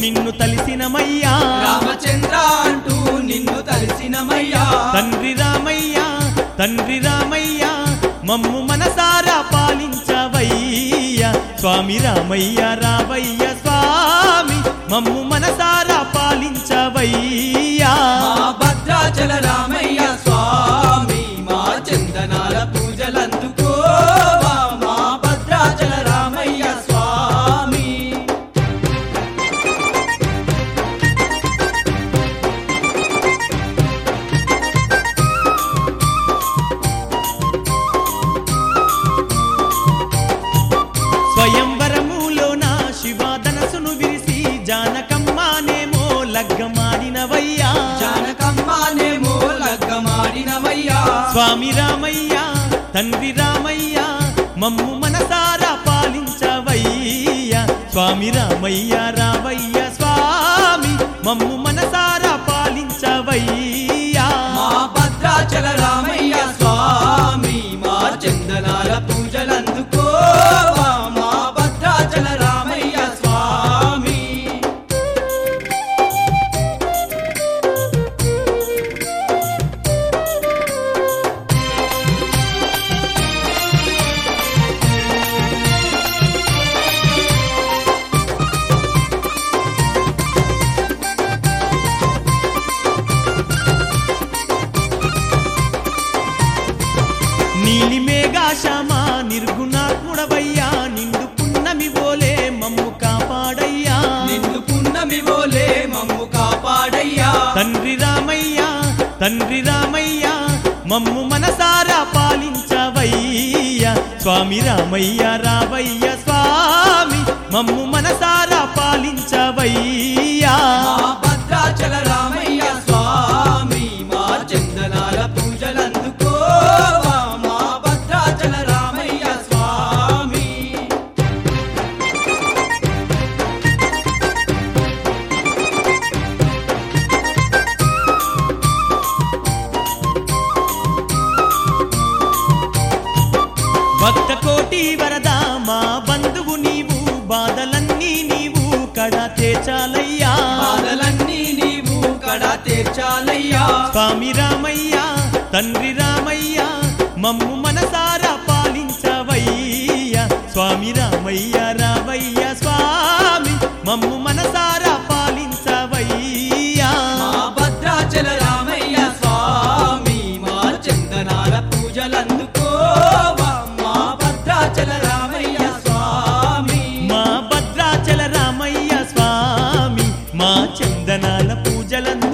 నిన్ను తలిసినమయ్యా రామచంద్ర అంటూ నిన్ను తలిసినమయ్యా తండ్రి రామయ్య తండ్రి రామయ్య మమ్ము మనసారా పాలించవయ్య స్వామి రామయ్య రావయ్య స్వామి మమ్ము మనసారా పాలించవయ్యా మా భద్రాచల రామయ్య స్వామి మా చందనాల పూజలందుకోవా మా భద్రాచల రామయ్య స్వామి స్వయంవరములోన శివాధనసును విరిసి జానకమ్మానేమో లగ్గమాడినవయ్యా జానకమ్మానేమో లగ్గమాడినవయ్యా స్వామి రామయ్య తండ్రి రామయ్య మమ్ము మనసారా పాలించవయ్య స్వామి రామయ్య రావయ్య స్వామి మమ్ము మనసారా పాలించవయ్యా మా భద్రాచల రామయ్య స్వామి మా చందనాల పూజలందుకోవా మా భద్రాచల రామయ్య స్వామి నీలి మేఘాశమా నిర్గుణాత్ముడవయ్యా నిండు పున్నమి బోలే మమ్ము కాపాడయ్యా నిన్ను పున్నమి బోలే మమ్ము కాపాడయ్యా తండ్రి రామయ్య తండ్రి రామయ్య మమ్ము మనసారా పాలించవయ్య స్వామి రామయ్య రావయ్య స్వామి మమ్ము మనసారా పాలించవయ్యా మా భద్రాచల రామయ్య స్వామి మా చందనాల పూజలందుకోవా మా భద్రాచల రామయ్య స్వామి భక్త కోటి వరద మా బంధువు నీవు బాధలన్నీ నీవు కడా తేచాలయ్యా బాధలన్నీ నీవు కడా తీర్చాలయ్యా స్వామి రామయ్య తండ్రి రామయ్య మమ్ము మనసారా పాలించవయ్య స్వామి రామయ్య రావయ్య స్వామి మమ్ము మనసారా పాలించవయ్యా మా భద్రాచల రామయ్య స్వామి మా చందనాల పూజలందుకోవా మా భద్రాచల రామయ్య స్వామి మా భద్రాచల రామయ్య స్వామి మా చందనాల పూజలందు